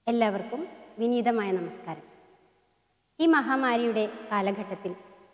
എല്ലാവർക്കും വിനീതമായ നമസ്കാരം ഈ മഹാമാരിയുടെ കാലഘട്ടത്തിൽ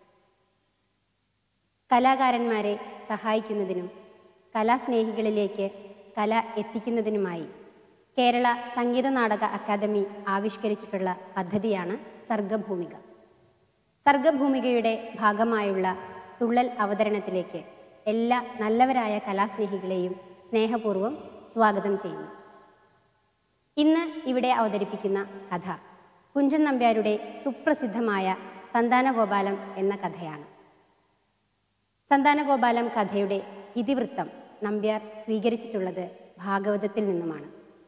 കലാകാരന്മാരെ സഹായിക്കുന്നതിനും കലാസ്നേഹികളിലേക്ക് കല എത്തിക്കുന്നതിനുമായി കേരള സംഗീത നാടക അക്കാദമി ആവിഷ്കരിച്ചിട്ടുള്ള പദ്ധതിയാണ് സർഗഭൂമിക സർഗഭൂമികയുടെ ഭാഗമായുള്ള തുള്ളൽ അവതരണത്തിലേക്ക് എല്ലാ നല്ലവരായ കലാസ്നേഹികളെയും സ്നേഹപൂർവ്വം സ്വാഗതം ചെയ്യുന്നു ഇന്ന് ഇവിടെ അവതരിപ്പിക്കുന്ന കഥ കുഞ്ചൻ നമ്പ്യാരുടെ സുപ്രസിദ്ധമായ സന്താനഗോപാലം എന്ന കഥയാണ് സന്താനഗോപാലം കഥയുടെ ഇതിവൃത്തം നമ്പ്യാർ സ്വീകരിച്ചിട്ടുള്ളത് ഭാഗവതത്തിൽ നിന്നുമാണ്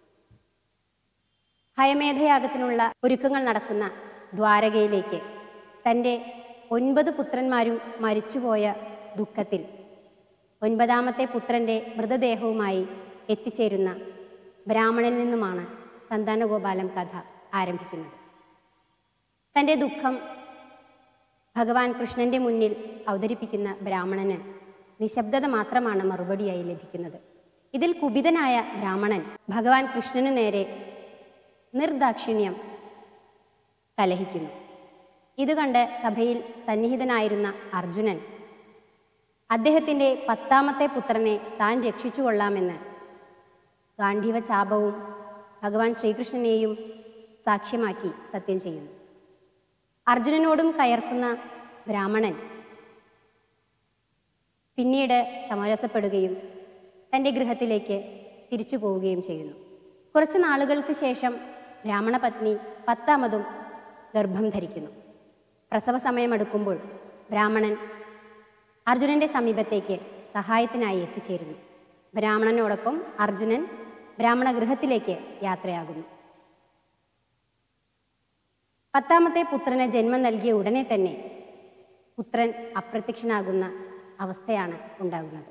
ഹയമേധയാഗത്തിനുള്ള ഒരുക്കങ്ങൾ നടക്കുന്ന ദ്വാരകയിലേക്ക് തൻ്റെ ഒൻപത് പുത്രന്മാരും മരിച്ചുപോയ ദുഃഖത്തിൽ ഒൻപതാമത്തെ പുത്രൻ്റെ മൃതദേഹവുമായി എത്തിച്ചേരുന്ന ബ്രാഹ്മണനിൽ നിന്നുമാണ് സന്താനഗോപാലം കഥ ആരംഭിക്കുന്നത് തൻ്റെ ദുഃഖം ഭഗവാൻ കൃഷ്ണന്റെ മുന്നിൽ അവതരിപ്പിക്കുന്ന ബ്രാഹ്മണന് നിശബ്ദത മാത്രമാണ് മറുപടിയായി ലഭിക്കുന്നത് ഇതിൽ കുപിതനായ ബ്രാഹ്മണൻ ഭഗവാൻ കൃഷ്ണനു നേരെ നിർദാക്ഷിണ്യം കലഹിക്കുന്നു ഇത് കണ്ട് സഭയിൽ സന്നിഹിതനായിരുന്ന അർജുനൻ അദ്ദേഹത്തിൻ്റെ പത്താമത്തെ പുത്രനെ താൻ രക്ഷിച്ചുകൊള്ളാമെന്ന് ഗാന്ധീവ ചാപവും ഭഗവാൻ ശ്രീകൃഷ്ണനെയും സാക്ഷ്യമാക്കി സത്യം ചെയ്യുന്നു അർജുനനോടും കയർക്കുന്ന ബ്രാഹ്മണൻ പിന്നീട് സമരസപ്പെടുകയും തൻ്റെ ഗൃഹത്തിലേക്ക് തിരിച്ചു പോവുകയും ചെയ്യുന്നു കുറച്ച് നാളുകൾക്ക് ശേഷം ബ്രാഹ്മണ പത്നി പത്താമതും ഗർഭം ധരിക്കുന്നു പ്രസവ സമയമെടുക്കുമ്പോൾ ബ്രാഹ്മണൻ അർജുനന്റെ സമീപത്തേക്ക് സഹായത്തിനായി എത്തിച്ചേരുന്നു ബ്രാഹ്മണനോടൊപ്പം അർജുനൻ ബ്രാഹ്മണ ഗൃഹത്തിലേക്ക് യാത്രയാകുന്നു പത്താമത്തെ പുത്രന് ജന്മം നൽകിയ ഉടനെ തന്നെ പുത്രൻ അപ്രത്യക്ഷനാകുന്ന അവസ്ഥയാണ് ഉണ്ടാകുന്നത്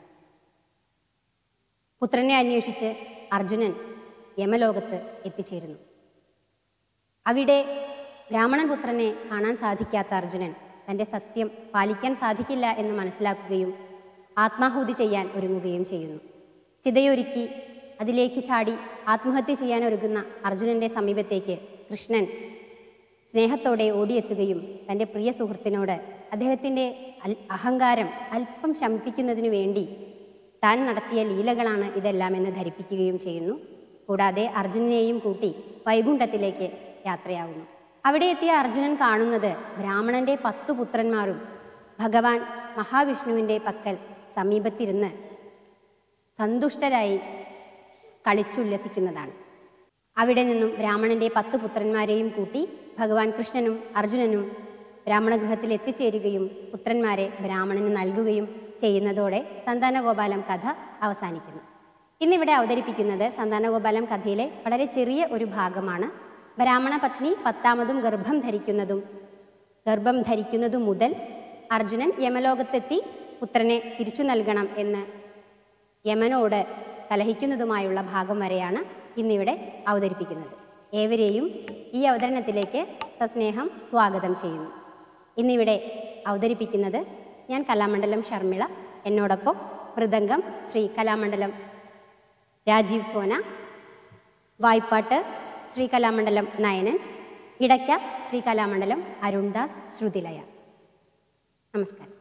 പുത്രനെ അന്വേഷിച്ച് അർജുനൻ യമലോകത്ത് എത്തിച്ചേരുന്നു അവിടെ ബ്രാഹ്മണൻ പുത്രനെ കാണാൻ സാധിക്കാത്ത അർജുനൻ തൻ്റെ സത്യം പാലിക്കാൻ സാധിക്കില്ല എന്ന് മനസ്സിലാക്കുകയും ആത്മാഹുതി ചെയ്യാൻ ഒരുങ്ങുകയും ചെയ്യുന്നു ചിതയൊരുക്കി അതിലേക്ക് ചാടി ആത്മഹത്യ ചെയ്യാൻ ഒരുങ്ങുന്ന അർജുനന്റെ സമീപത്തേക്ക് കൃഷ്ണൻ സ്നേഹത്തോടെ ഓടിയെത്തുകയും തൻ്റെ പ്രിയ സുഹൃത്തിനോട് അദ്ദേഹത്തിൻ്റെ അൽ അഹങ്കാരം അല്പം ശമിപ്പിക്കുന്നതിനു വേണ്ടി താൻ നടത്തിയ ലീലകളാണ് ഇതെല്ലാം എന്ന് ധരിപ്പിക്കുകയും ചെയ്യുന്നു കൂടാതെ അർജുനനെയും കൂട്ടി വൈകുണ്ഠത്തിലേക്ക് യാത്രയാവുന്നു അവിടെ എത്തിയ അർജുനൻ കാണുന്നത് ബ്രാഹ്മണന്റെ പത്തു പുത്രന്മാരും ഭഗവാൻ മഹാവിഷ്ണുവിൻ്റെ പക്കൽ സമീപത്തിരുന്ന് സന്തുഷ്ടരായി കളിച്ചുല്ലസിക്കുന്നതാണ് അവിടെ നിന്നും ബ്രാഹ്മണന്റെ പത്ത് പുത്രന്മാരെയും കൂട്ടി ഭഗവാൻ കൃഷ്ണനും അർജുനനും ബ്രാഹ്മണഗൃഹത്തിൽ എത്തിച്ചേരുകയും പുത്രന്മാരെ ബ്രാഹ്മണന് നൽകുകയും ചെയ്യുന്നതോടെ സന്താനഗോപാലം കഥ അവസാനിക്കുന്നു ഇന്നിവിടെ അവതരിപ്പിക്കുന്നത് സന്താനഗോപാലം കഥയിലെ വളരെ ചെറിയ ഒരു ഭാഗമാണ് ബ്രാഹ്മണ പത്നി പത്താമതും ഗർഭം ധരിക്കുന്നതും ഗർഭം ധരിക്കുന്നതു മുതൽ അർജുനൻ യമലോകത്തെത്തി പുത്രനെ തിരിച്ചു നൽകണം എന്ന് യമനോട് കലഹിക്കുന്നതുമായുള്ള ഭാഗം വരെയാണ് ഇന്നിവിടെ അവതരിപ്പിക്കുന്നത് ഏവരെയും ഈ അവതരണത്തിലേക്ക് സസ്നേഹം സ്വാഗതം ചെയ്യുന്നു ഇന്നിവിടെ അവതരിപ്പിക്കുന്നത് ഞാൻ കലാമണ്ഡലം ഷർമിള എന്നോടൊപ്പം മൃദംഗം ശ്രീ കലാമണ്ഡലം രാജീവ് സോന വായ്പാട്ട് ശ്രീ കലാമണ്ഡലം നയനൻ ഇടയ്ക്ക ശ്രീ കലാമണ്ഡലം അരുൺദാസ് ശ്രുതിലയ നമസ്കാരം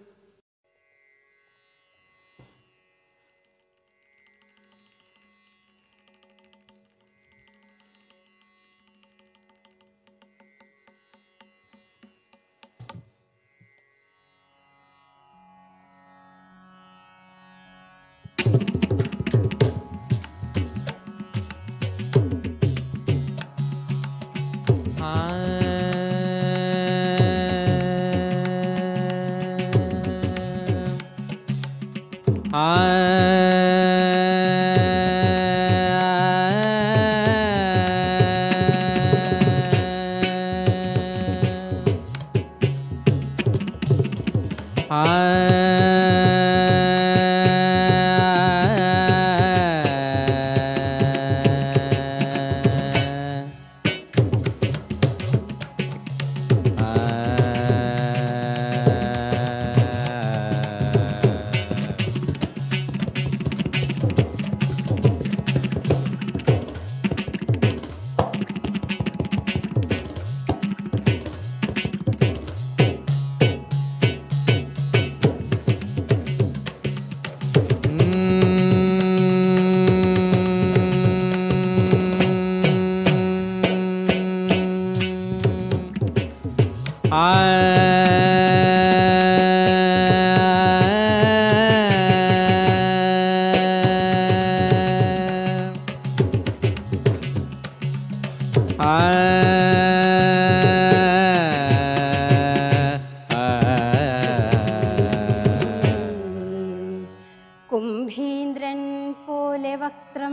ചാരുതരന്റെ വക്രം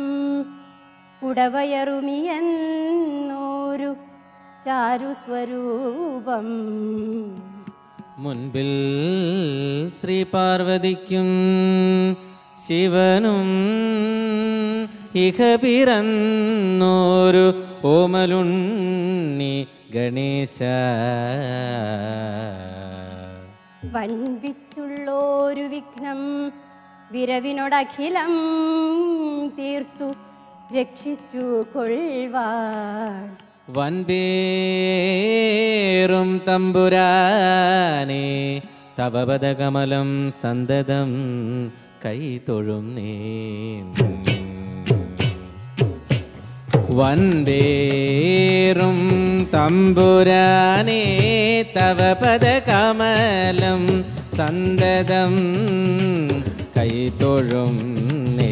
കുടവയറുമിയെന്നോരു ചാരുസ്വരൂപം മുൻപിൽ ശ്രീ പാർവതിക്കും ശിവനും ഇഹ പിറന്നോരു ഓമലുണ്ണി ഗണേശ വൻപിച്ചുള്ളോരു വിഘ്നം വിരവിനോടഖിലം തീർത്തു രക്ഷിച്ചു കൊൾവാൾ വൻപേറും തമ്പുരാനെ തവപദകമലം സന്തതം കൈതൊഴും നീ വൻപേറും തമ്പുരാനെ തവ പദകമലം സന്തതം കൈതൊഴും നേ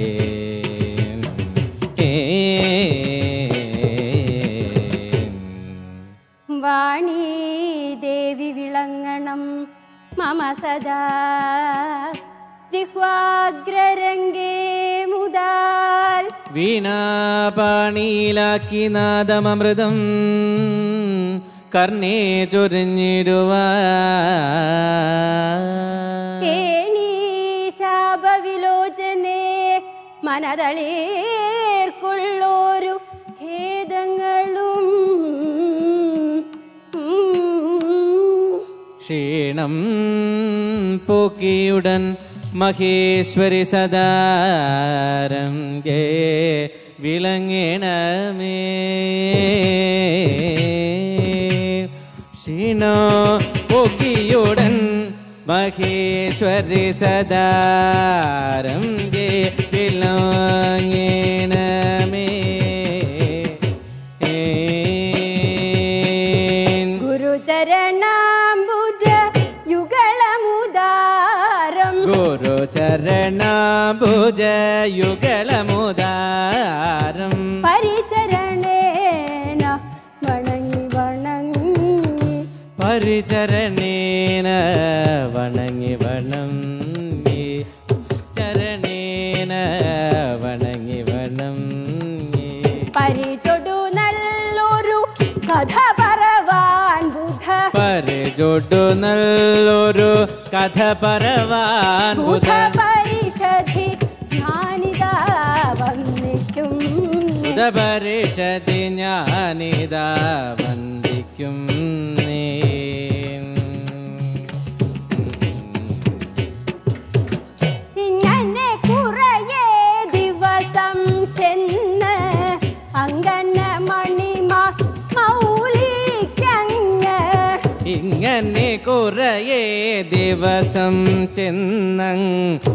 വാണീ ദേവി വിളങ്ങണം മമ സദാ ജിഹ്വാഗ്രരംഗേ മുതാൽ വീണാപാണിയിലാക്കി നാദമൃതം കർണേ ചൊരിഞ്ഞിടുവാ കേണീ ശാപവിലോചനെ മനതളീർക്കുള്ളോരു ഖേദങ്ങളും ക്ഷീണം പോക്കിയുടൻ മഹേശ്വരി സദാരം ഗേ വിളങ്ങിണമേ ക്ഷീണോ പോക്കിയുടൻ മഹേശ്വരി സദാരം ഗേ വിളങ്ങിണമേ ഗുരുചരണാംബുജ യുഗളമുദാരം ഗുരു ചരണഭുജ യുഗളമുദാരം പരിചരണേന വണങ്ങി വണങ്ങി പരിചരണേന വണങ്ങി വണങ്ങി ചരണേന വണങ്ങി വണങ്ങി പരിചൊടു നല്ലൊരു കഥ പറവാൻ ബുധ പരിചൊടു നല്ലൊരു കഥ പറവാൻ ബുധ ബുധ പരിഷധി ഞാനിതാ വന്നിക്കും ബുധപരിഷതി ഞാനിതാ വന്ദിക്കും നീ ഇങ്ങനെ കുറേ ദിവസം ചെന്ന് അങ്കന മണിമ മൗലിക്കങ്ങ് ഇങ്ങനെ കുറേ ദിവസം ചെന്നങ്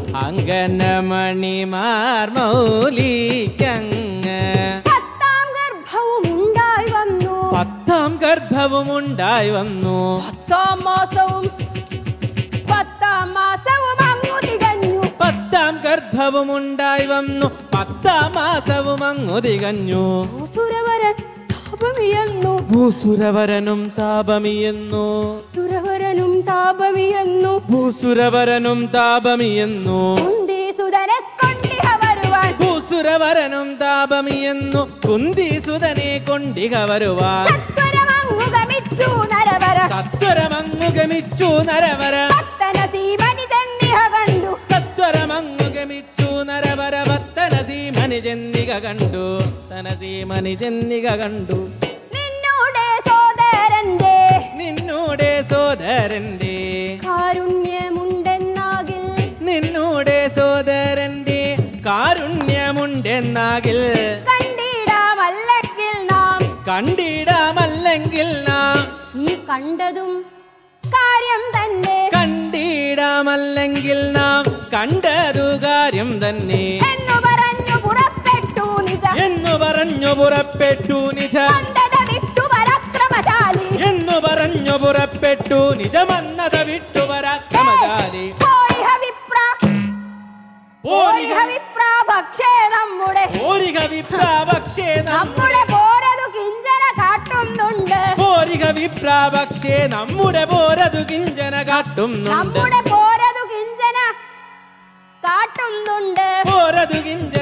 അങ്കനമണിമാർ മൗലിക്കങ്ങ് പത്താം ഗർഭവും ഉണ്ടായി വന്നു പത്താം ഗർഭവും ഉണ്ടായി വന്നു പത്താം മാസവും പത്താം മാസവും അങ്ങു തികഞ്ഞു പത്താം ഗർഭവും ഉണ്ടായി വന്നു പത്താം മാസവും അങ്ങു തികഞ്ഞു സുരവരൻ താപമിയെന്നു ഭൂസുരവരനും താപമിയെന്നു സുരവരനും താപമിയെന്നു ഭൂസുരവരനും താപമിയെന്നു കുന്തി സുതനെ കൊണ്ടിഹ വരുവാൻ ഭൂസുരവരനും താപമിയെന്നു കുന്തിസുതനെ കൊണ്ടിക വരുവാൻ സത്വരമങ്ങു ഗമിച്ചു നരവര സത്വരമങ്ങു ഗമിച്ചു നരവര ഭക്തന സീമനി തന്നിഹ കണ്ടു സത്വരമങ്ങു ഗമിച്ചു നരവര ഭക്തന സീമനി ജന്നിക കണ്ടു തന സീമനി ജന്നിക കണ്ടു നിന്നോടെ സോദരന്റെ നിന്നോടെ സോദരന്റെ കാരുണ്യമുണ്ടെന്നാകിൽ നിന്നോടെ സോദരന്റെ കാരുണ്യമുണ്ടെന്നാകിൽ കണ്ടിടാമല്ലെങ്കിൽ നാം കണ്ടിടാമല്ലെങ്കിൽ നാം ഈ കണ്ടതും കാര്യം തന്നെ കണ്ടിടാമല്ലെങ്കിൽ നാം കണ്ടതു കാര്യം തന്നെ എന്നു പറഞ്ഞു പുറപ്പെട്ടു നിജ എന്നു പറഞ്ഞു പുറപ്പെട്ടു നിജ മന്ദത വിട്ടു പരാക്രമശാലി എന്നു പറഞ്ഞു പുറപ്പെട്ടു നിജമന്നത വിട്ടു പരാക്രമശാലി പോയിഹ വിപ്ര പോയിഹ വിപ്ര പക്ഷേ നമ്മുടെ പോരിക വിപ്രാപക്ഷേ നമ്മുടെ പോരതു കിഞ്ചന കാട്ടുന്നുണ്ട് പോരിക വിപ്രാപക്ഷേ നമ്മുടെ പോരതു കിഞ്ചന കാട്ടുന്നുണ്ട് നമ്മുടെ പോരതു കിഞ്ചന കാട്ടുന്നുണ്ട് പോരതു കിഞ്ചന കാട്ടുന്നുണ്ട്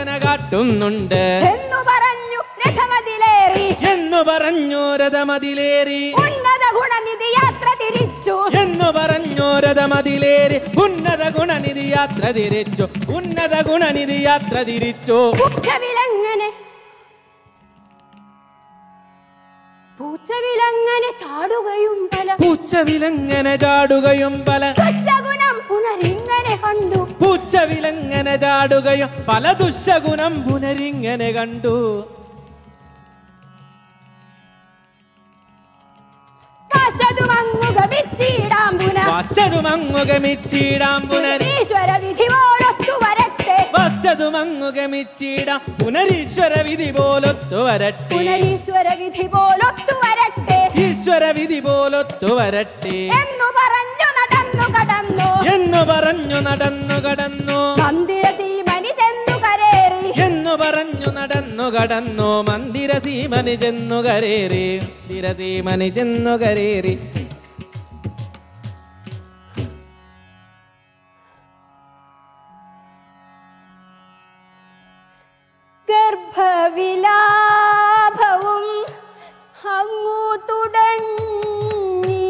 കാട്ടുന്നുണ്ട് എന്നു പറഞ്ഞു രഥമതിലേറി എന്നു പറഞ്ഞു രഥമതിലേറി ഉന്നത ഗുണനിധി യാത്ര തിരിച്ചു എന്നു പറഞ്ഞു രഥമതിലേറി ഉന്നത ഗുണനിധി യാത്ര തിരിച്ചു ഉന്നത ഗുണനിധി യാത്ര തിരിച്ചു പൂച്ചവിലങ്ങനെ പൂച്ചവിലങ്ങനെ ചാടുകയും പല പൂച്ചവിലങ്ങനെ ചാടുകയും പല ദുശ്ശകുനം പുനരിങ്ങനെ കണ്ടു പൂച്ചവിലങ്ങനെ ചാടുകയും പല ദുശഗുണം പുനരിങ്ങനെ കണ്ടു വശതുമങ്ങു ഗമിച്ചിടാം പുന വച്ചതുമങ്ങു ഗമിച്ചിടാം പുനരി ഈശ്വര വിധി പോലൊത്തു വരട്ടെ വച്ചതുമങ്ങു ഗമിച്ചിടാം പുനരീശ്വര വിധി പോലൊത്തു വരട്ടെ പുനരീശ്വര വിധി പോലൊത്തു വരട്ടെ ഈശ്വര വിധി പോലൊത്തു വരട്ടെ എന്നു പറഞ്ഞു നടന്നു കടന്നു എന്നു പറഞ്ഞു നടന്നു കടന്നു മന്ദിര തീമനി ചെന്നു കരേറി എന്നു പറഞ്ഞു നടന്നു കടന്നു മന്ദിര സീമനി ചെന്നു കരേറി മന്ദിര സീമനി ചെന്നു കരേറി ഗർഭവിലാഭവും അങ്ങു തുടങ്ങി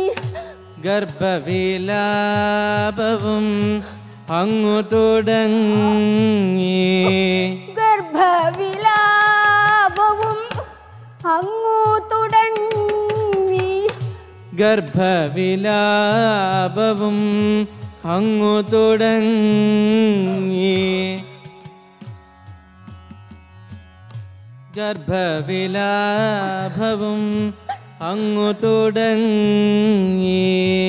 ഗർഭവിലാപവും അങ്ങു തുടങ്ങി ഗർഭവിലാപവും അങ്ങു തുടങ്ങി ഗർഭവിലാപവും അങ്ങു തുടങ്ങി ഗർഭവിലാഭവും അങ്ങു തുടങ്ങി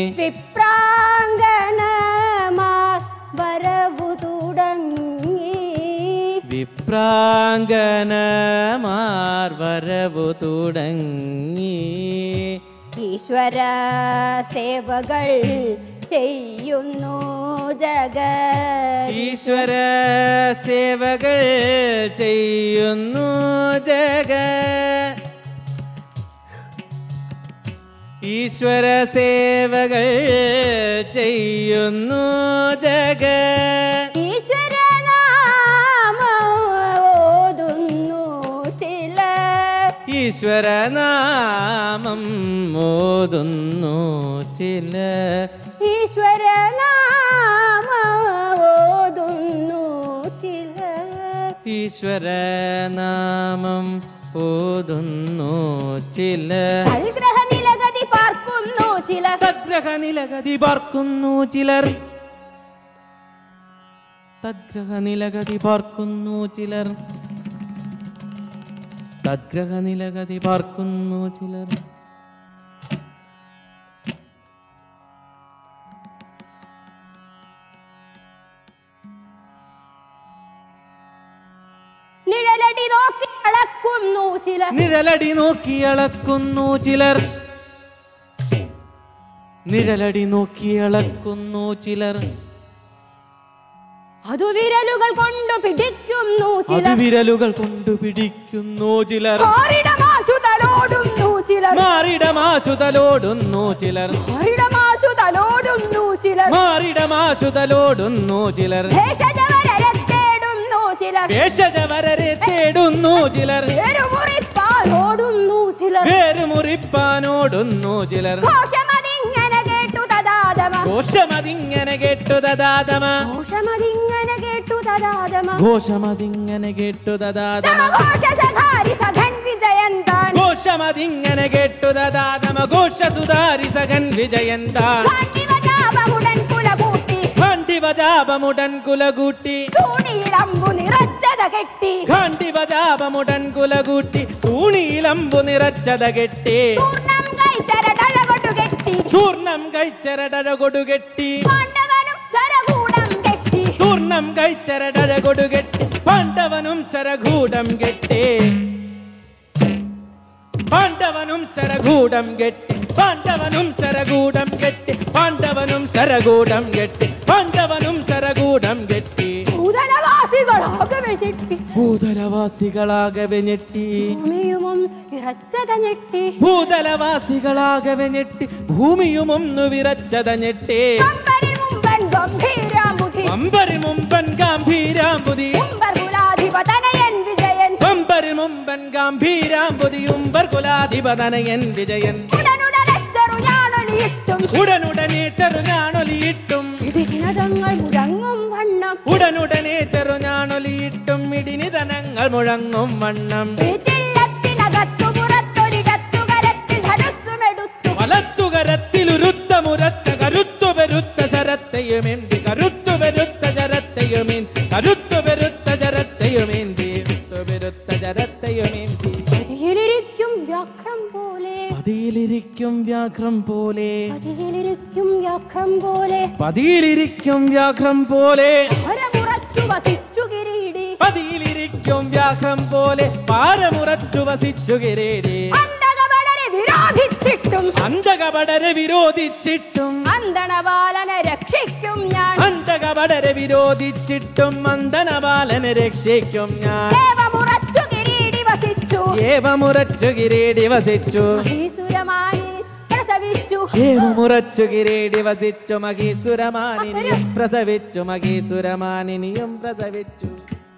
വിപ്രാങ്കനമാർ വരവു തുടങ്ങി വിപ്രാങ്കനമാർ വരവു തുടങ്ങി ഈശ്വര സേവകൾ ചെയ്യുന്നു ജഗ ഈശ്വര സേവകൾ ചെയ്യുന്നു ജഗ ഈശ്വര സേവകൾ ചെയ്യുന്നു ജഗ ഈശ്വര ഓതുന്നു ചില ഈശ്വരനാമം മോതുന്നു ചില ഈശ്വര ഓതുന്നു ചില ഈശ്വരനാമം ഓതുന്നു ചില കൽഗ്രഹ നിലഗതി പാർക്കുന്നു ചില തദ്ഗ്രഹ നിലഗതി പാർക്കുന്നു ചിലർ തദ്ഗ്രഹ നിലഗതി പാർക്കുന്നു ചിലർ തദ്ഗ്രഹ നിലഗതി പാർക്കുന്നു ചിലർ നിഴലടി നോക്കി അളക്കുന്നു ചില നിഴലടി നോക്കി അളക്കുന്നു ചിലർ നിഴലടി നോക്കി അളക്കുന്നു ചിലർ അതു വിരലുകൾ കൊണ്ടു പിടിക്കുന്നു ചില അത് വിരലുകൾ കൊണ്ടു പിടിക്കുന്നു ചിലർ മാറിടമാശു തലോടുന്നു ചിലർ മാറിടമാശുതലോടുന്നു ചിലർ മാറിടമാശു തലോടുന്നു ചിലർ മാറിടമാശുതലോടുന്നു ചിലർ ഭേഷജവരരെ തേടുന്നു ചിലർ വേഷജവരരെ തേടുന്നു ചിലർ പേരുമുറിപ്പാലോടുന്നു ചിലർ പേരുമുറിപ്പാനോടുന്നു ചിലർ ഘോഷമതിങ്ങനെ കേട്ടു തദാതമ ഘോഷമതിങ്ങനെ കേട്ടു ദദാതമ ഘോഷമതിങ്ങനെ കേട്ടു തദാതമ ഘോഷമതിങ്ങനെ കേട്ടു ദദാതമ സമഘോഷ സഖാരി സഖൻ വിജയന്താൻ ഘോഷമതിങ്ങനെ കേട്ടു ദദാതമ ഘോഷസുധാരി സകൻ വിജയന്താൻ കാട്ടിവചാപമുടൻ കുലകൂട്ടി ഘാണ്ടിവജാപമുടൻ കുലകൂട്ടി തൂണിയിലമ്പു നിറച്ചത കെട്ടി ഘാണ്ടിവജാപമുടൻ കുലകൂട്ടി തൂണിയിലമ്പു നിറച്ചത കെട്ടി പൂർണ്ണം കൈച്ചരടഴകൊട്ടു കെട്ടി തൂർണം കൈച്ചരടകൊടുകെട്ടി പാണ്ഡവനും ശരകൂടം കെട്ടി തൂർണം കൈച്ചരടകൊടുകെട്ടി പാണ്ഡവനും ശരകൂടം കെട്ടി പാണ്ഡവനും ശരകൂടം കെട്ടി പാണ്ഡവനും ശരകൂടം കെട്ടി പാണ്ഡവനും ശരകൂടം കെട്ടി പാണ്ഡവനും ശരകൂടം കെട്ടി ഭൂതലവാസികളാകെ ഞെട്ടി ഭൂതലവാസികളാകവെ ഞെട്ടി ഭൂമിയുമം ഇറച്ചത ഞെട്ടി ഭൂതലവാസികളാകവെ ഞെട്ടി ഭൂമിയുമൊന്നു വിറച്ചത ഞെട്ടി കമ്പരിൽ മുമ്പൻ ഗംഭീരാംബുധി അമ്പരി മുമ്പൻ ഗാംഭീരാമ്പുതി മുമ്പർ കുലാധിപതനയൻ വിളിയുമ്പർ കുലാധിപതനയൻ വിജയൻ ഉടനുടനച്ചറു ഞാനൊലിയിട്ടും ഉടനുടനെ ചെറുഞാണൊലിയിട്ടും ഇതിനതങ്ങൾ മുഴങ്ങും വണ്ണം ഉടനുടനെ ചെറുഞാണൊലിയിട്ടും ഇടിനിതനങ്ങൾ മുഴങ്ങും വണ്ണം വീട്ടില്ലത്തിനകത്തു പുറത്തൊരിടത്തു കരത്തിൽ ധനുസ്സുമെടുത്തു വലത്തുകരത്തിലുരുത്ത മുരത്ത കരുത്തു പെരുത്ത ശരത്തെയുമേന്തി കരുത്തു പെരുത്ത ശരത്തെയുമേന്തി കരുത്തു പെരുത്ത ശരത്തെയുമേന്തി കരുത്തു പെരുത്ത ശരത്തെയുമേന്തി പതിയിലിരിക്കും വ്യാഘ്രം പോലെ പതിയിലിരിക്കും വ്യാഘ്രം പോലെ പതിയിലിരിക്കും വ്യാഘ്രം പോലെ പതിയിലിരിക്കും വ്യാഘ്രം പോലെ ഹരമുറച്ചു വസിച്ചു കിരീടി പതിയിലിരിക്കും വ്യാഘ്രം പോലെ പാരമുറച്ചു വസിച്ചു കിരീടി അന്തകവളരെ വിരോധിച്ചിട്ടും അന്തകപടരെ വിരോധിച്ചിട്ടും അന്തണബാലനെ രക്ഷിക്കും ഞാൻ അന്തകപടരെ വിരോധിച്ചിട്ടും മന്ദനബാലനെ രക്ഷിക്കും ഞാൻ ദേവമുറച്ചു കിരീടി വസിച്ചു ഏവമുറച്ചു കിരീടി വസിച്ചു മഹീസുരമാനിനി പ്രസവിച്ചു ഏവമുറച്ചു കിരീടി വസിച്ചു മഹീസുരമാനിനിയും പ്രസവിച്ചു മഹീസുരമാനിനിയും പ്രസവിച്ചു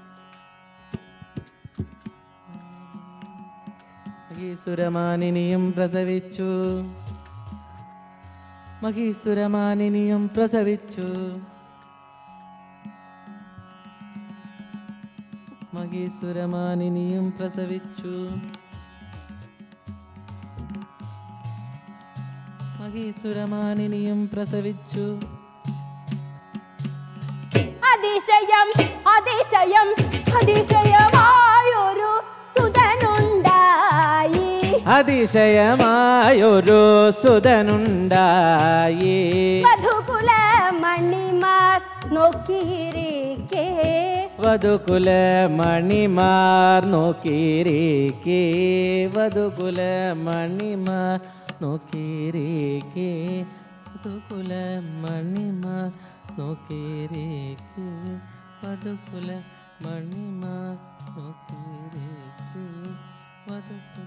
മഹീസുരമാനിനിയും പ്രസവിച്ചു മഹീസുരമാനിനിയും പ്രസവിച്ചു മഹീസുരമാനിനിയും പ്രസവിച്ചു മഹീസുരമാനിനിയും പ്രസവിച്ചു അതിശയം അതിശയം അതിശയമായൊരു സുതനുണ്ടായി അതിശയമായൊരു സുതനുണ്ടായി മധുകുല മണിമാർ നോക്കിയിരിക്കേ വധുകുല മണിമാർ നോക്കിയിരിക്കേ വധുകുല മണിമാർ നോക്കിയിരിക്കേ വധുകുല മണിമാർ നോക്കിയിരിക്കേ വധുകുല മണിമാർ നോക്കിയിരിക്കേ വധുകുല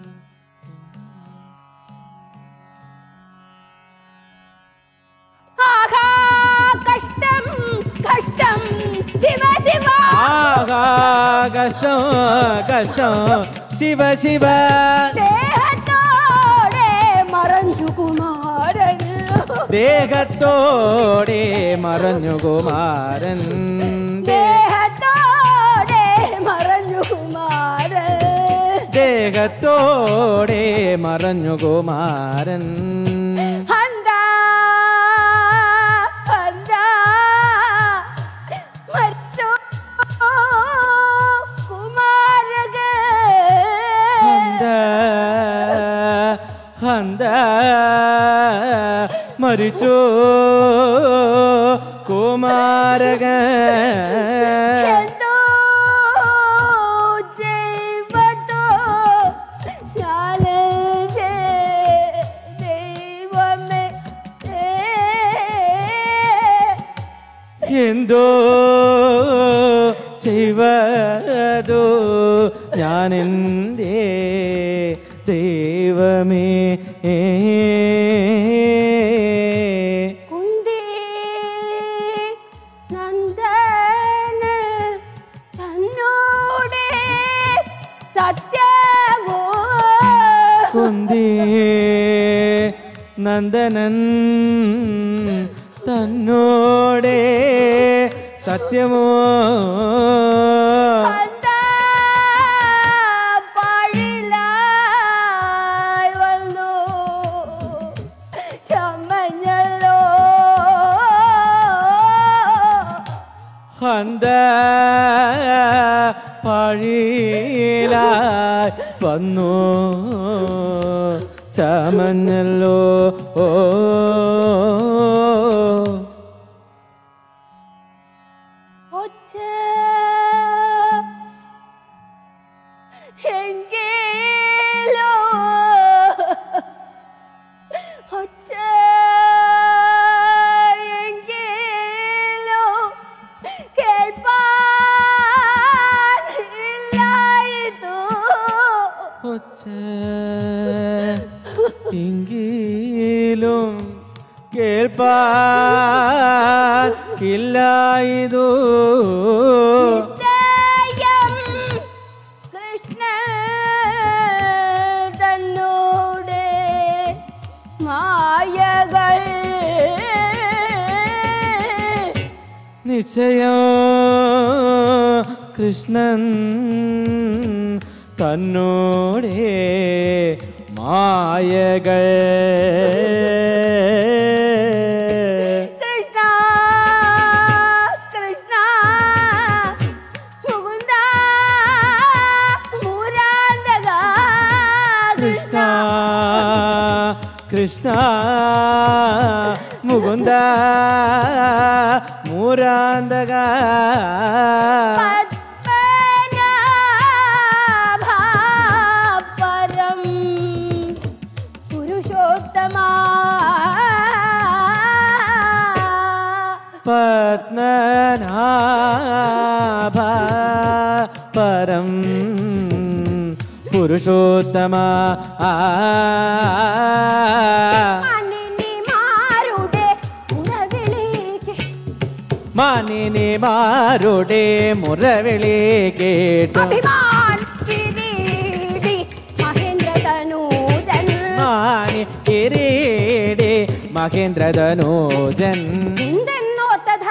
ആഹാ കഷ്ടം കഷ്ടം ശിവ ശിവ ആഹാ കഷ്ടം കഷ്ടം ശിവ ശിവ ദേഹത്തോടെ മറഞ്ഞു കുമാരൻ ദേഹത്തോടെ മറഞ്ഞു കുമാരൻ ദേഹത്തോടെ മറഞ്ഞു കുമാരൻ ദേഹത്തോടെ മറഞ്ഞു കുമാരൻ ഹന്ത ഹന്ത മരിച്ചു കുമാരക ഹന്ത ഹന്ത മരിച്ചു കുമാരക എന്തോ ചെയ്വട്ടോ ഞാനെന്റെ ദൈവമേ എന്തോ ചെയ്വതോ ഞാൻ എൻ്റെ ദൈവമേ കുന്തി നന്ദന തന്നോടെ സത്യമോ കുന്തി നന്ദനൻ തന്നോടെ സത്യമോ കണ്ട പാഴിലായി വന്നു ചമ്മഞ്ഞല്ലോ ഹന്ത പഴിയിലായി വന്നു ചമഞ്ഞല്ലോ ഓ ഒച്ച എങ്കിലോ ഒച്ച എങ്കിലോ കേൾപ്പാനില്ലായിട്ടോ ഒച്ച എങ്കിലും കേൾപ്പാൻ ഇല്ലായതു നിശ്ചയം കൃഷ്ണ നിശ്ചയോ കൃഷ്ണൻ തന്നോടേ മായകൾ കൃഷ്ണ കൃഷ്ണ മുകുന്ദ മൂരാന്തക കൃഷ്ണ കൃഷ്ണ മുകുന്ദ മൂരാന്തക പത്മനാഭപരം പുരുഷോത്തമാ പത്മനാഭ പരം പുരുഷോത്തമ ആ അനിനിമാരുടെ ഉറവിളിക്ക് മാനിനിമാരുടെ മുറവിളി കേട്ടു അഭിമാൻ കിരീടി മഹേന്ദ്രതനൂജൻ മാനി കിരീടി മഹേന്ദ്രധനോജൻ എന്തെന്നോർത്തത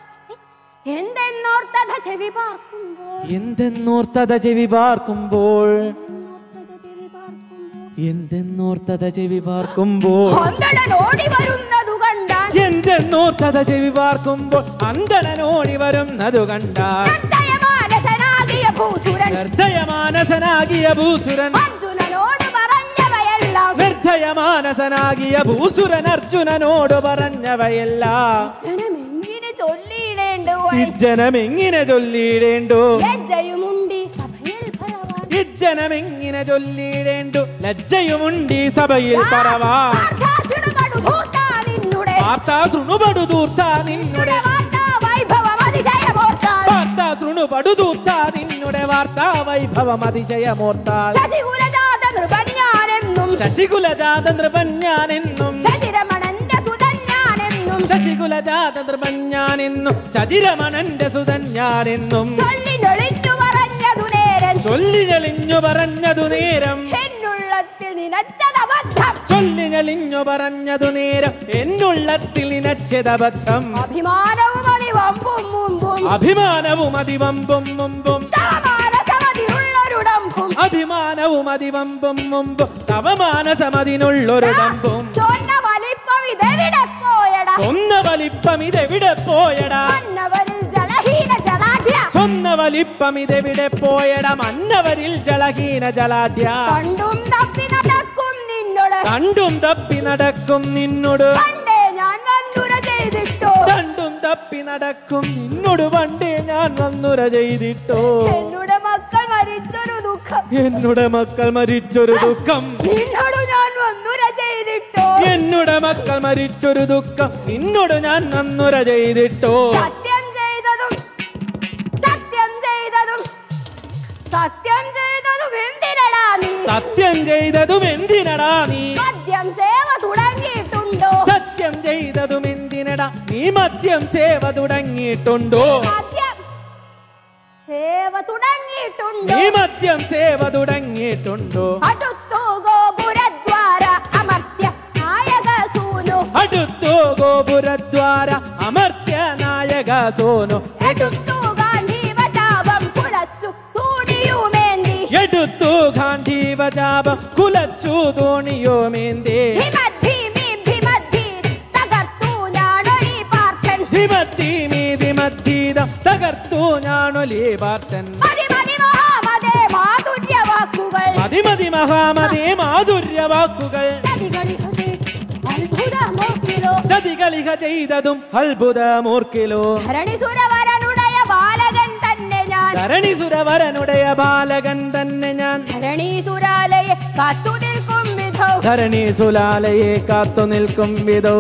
എന്തെന്നോർത്തത ചെവി പാർക്കുമ്പോൾ എന്തെന്നോർത്തത ചെവി പാർക്കുമ്പോൾ ഓർത്തത ചെവി പാർക്കുമ്പോൾ എന്തെന്നോർത്തത ചെവി പാർക്കുമ്പോൾ അന്തണൻ ഓടി വരുന്നതു കണ്ടാൻ എന്തെന്നോർത്തത ചെവി പാർക്കുമ്പോൾ അന്തണനോടി വരുന്നതു കണ്ടാൽ നിർദ്ദയമാനസനാകിയ ഭൂസുരൻ നിർദ്ദയമാനസനാകിയ ഭൂസുരൻ അർജുനനോട് പറഞ്ഞവയെല്ലാം നിർദ്ദയമാനസനാകിയ ഭൂസുരൻ അർജുനനോട് പറഞ്ഞവയെല്ലാം ജനമെങ്ങിനെ ചൊല്ലിയിടേണ്ടു ഇജ്ജനമെങ്ങിനെ ചൊല്ലിയിടേണ്ടു ലജ്ജയുമുണ്ടി സഭയിൽ ഫലവാൻ ഇജ്ജനമെങ്ങിനെ ചൊല്ലിയിടേണ്ടു ലജ്ജയുമുണ്ടി സഭയിൽ പറവാ വാർത്താചുടുകടു ഭൂത്താനിന്നുടെ വാർത്താ ശൃണുപടു തൂർത്താ നിന്നുടെ വാർത്താ വൈഭവം അതിശയമോർത്താൽ വാർത്താ ശൃണുപടു തൂർത്താ നിന്നുടെ വാർത്താ വൈഭവം അതിശയമോർത്താൽ ശശികുലജാത നൃപജ്ഞാനെന്നും ശശികുലജാത നൃപഞ്ഞാനെന്നും ശശിരമണന്റെ സുതജ്ഞാനെന്നും ശശികുലജാത നൃപഞ്ഞാനെന്നും ശതിരമണന്റെ സുതൻ ഞാനെന്നും ചൊല്ലി ഞൊളിച്ചു പറഞ്ഞതു നേരൻ ചൊല്ലി ഞെളിഞ്ഞു പറഞ്ഞതു നേരം എന്നുള്ളത്തിൽ നിനച്ചതബദ്ധം ചൊല്ലി ഞെളിഞ്ഞു പറഞ്ഞതു നേരം എന്നുള്ളത്തിൽ നിനച്ചതബദ്ധം അഭിമാനവും അതിവമ്പും മുമ്പും അഭിമാനവും അതിവമ്പും മുമ്പും തവമാനസമതിയുള്ളൊരുടമ്പും അഭിമാനവും അതിവമ്പും മുമ്പും തവമാനസമതിനുള്ളൊരു ദമ്പും ചൊന്ന വലിപ്പം ഇതെവിടെ പോയടാ ഒന്ന വലിപ്പം ഇതെവിടെ പോയടാ മന്നവരിൽ ജലഹീന ജലാഢ്യ ചൊന്ന വലിപ്പം ഇതെവിടെ പോയടാ മന്നവരിൽ ജലഹീന ജലാദ്യ കണ്ടും തപ്പി നടക്കും നിന്നോട് കണ്ടും തപ്പി നടക്കും നിന്നോട് പണ്ടേ ഞാൻ വന്നുര ചെയ്തിട്ടോ കണ്ടും തപ്പി നടക്കും നിന്നോട് പണ്ടേ ഞാൻ വന്നുര ചെയ്തിട്ടോ എന്നോട് മക്കൾ മരിച്ചൊരു ദുഃഖം എന്നുടെ മക്കൾ മരിച്ചൊരു ദുഃഖം നിന്നോട് ഞാൻ വന്നുര ചെയ്തിട്ടോ എന്നുടെ മക്കൾ മരിച്ചൊരു ദുഃഖം നിന്നോട് ഞാൻ നന്നുര ചെയ്തിട്ടോ സത്യം ചെയ്തതും സത്യം ചെയ്തതും സത്യം ചെയ്തതും എന്തിനടാ നീ സത്യം ചെയ്തതും എന്തിനടാ നീ മദ്യം സേവ തുടങ്ങിയിട്ടുണ്ടോ സത്യം ചെയ്തതും എന്തിനടാ നീ മദ്യം സേവ തുടങ്ങിയിട്ടുണ്ടോ മദ്യം സേവ തുടങ്ങിയിട്ടുണ്ടോ നീ മദ്യം സേവ തുടങ്ങിയിട്ടുണ്ടോ അടുത്തു ഗോപുരദ്വാര അമർത്യ നായക സൂനു അടുത്തോ ഗോപുരദ്വാര അമർത്യ നായക സോനു എടുത്തു ഗാന്ധീവചാപം കുലച്ചു തൂണിയുമേന്തി എടുത്തു ഗാന്ധീവചാപം കുലച്ചു തോണിയോ മേന്തേ ഭിമദ്ധീമി ഭിമദ്ധീ തകർത്തു ഞാനൊരി പാർക്കൻ ധിമത്തി മീതി മത്തീതം തകർത്തു ഞാണൊലി പാർത്തൻ മതി മതി മഹാമതേ മാധുര്യ വാക്കുകൾ മതി മതി മഹാമതേ മാധുര്യ വാക്കുകൾ ചതികളിഹതേ അത്ഭുതമോക്കിലോ ചതികളിക ചെയ്തതും അത്ഭുതമൂർക്കിലോ ധരണിസുരവരനുടയ ബാലകൻ തന്നെ ഞാൻ ധരണീസുരവരനുടയ ബാലകൻ തന്നെ ഞാൻ ധരണീസുരാലയെ കാത്തു നിൽക്കും വിധൗ ധരണി സുലാലയെ കാത്തു നിൽക്കും വിധോ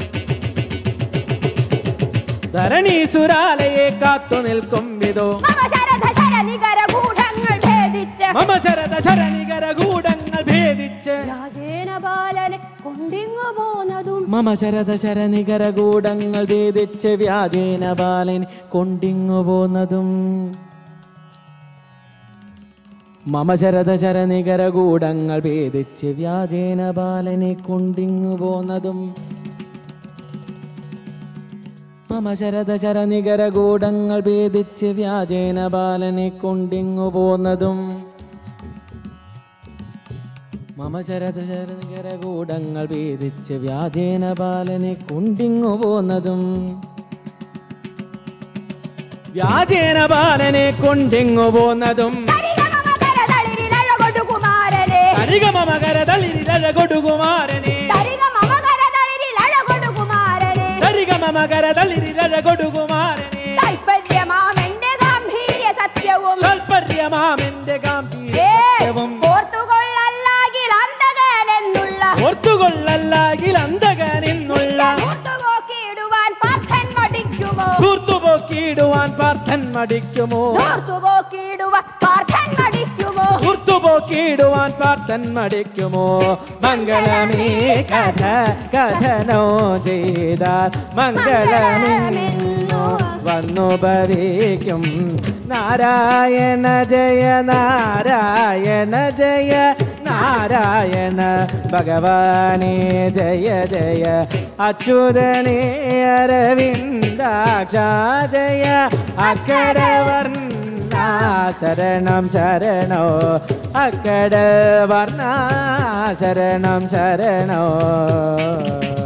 ധരണീസുരാലയെ കാത്തു നിൽക്കും വിധോ മമ ശരഥ ശരനികര ഗൂഢങ്ങൾ ഭേദിച്ച് മമ ശരത ശരണികര ഗൂഢങ്ങൾ ഭേദിച്ച് രാജേന ബാലനെ കൊണ്ടിങ്ങു പോന്നതും മമ ശരത ശരനികര ഗൂഢങ്ങൾ ഭേദിച്ച് വ്യാജേന ബാലൻ കൊണ്ടിങ്ങു പോന്നതും മമ ശരത ശരനികര ഗൂഢങ്ങൾ ഭേദിച്ച് വ്യാജേന ബാലനെ കൊണ്ടിങ്ങു പോന്നതും മമ ശരത ശരനികരകൂടങ്ങൾ ഭേദിച്ച് വ്യാജേന ബാലനെ കൊണ്ടിങ്ങു പോന്നതും മമ ശരത ശരനികരകൂടങ്ങൾ ഭേദിച്ച് വ്യാജേന ബാലനെ കൊണ്ടിങ്ങു പോന്നതും വ്യാജേന ബാലനെ കൊണ്ടിങ്ങു പോന്നതും തരികമകരതളിരിലഴകൊടു കുമാരനെ കരികമകരതളിരിരകൊടുകുമാരനെ തരികമകരതളിരിലഴകൊടു കുമാരനെ കരികമകരതളിരിരകൊടുകുമാരനെ താല്പര്യമാമെന്റെ ഗാംഭീര്യ സത്യവും താൽപര്യമാമെന്റെ ഏ, ഗാംഭീര്യവും ഓർത്തുകൊള്ളല്ലാകിൽ അന്തകനെന്നുള്ള ഓർത്തുകൊള്ളല്ലാകിൽ അന്തകനെന്നുള്ള ഓർത്തുപോക്കിയിടുവാൻ പാർത്ഥൻ മടിക്കുമോ കൂർത്തുപോക്കിയിടുവാൻ പാർത്ഥൻ മടിക്കുമോ ഓർത്തുപോക്കിയിടുവാൻ പാർത്ഥൻ മടിക്കുമോ കൂർത്തുപോക്കിയിടുവാൻ പാർത്ഥൻ മടിക്കുമോ മംഗളമേ കഥ കഥനോ ചെയ്താൽ മംഗളമെന്നു വന്നു ഭവിക്കും നാരായണ ജയ നാരായണ ജയ നാരായണ ഭഗവാനേ ജയ ജയ അച്യുതനേ അരവിന്ദാക്ഷ ജയ അക്കരവർണ്ണ ശരണം ശരണോ അക്കട വർണ്ണ ശരണം ശരണോ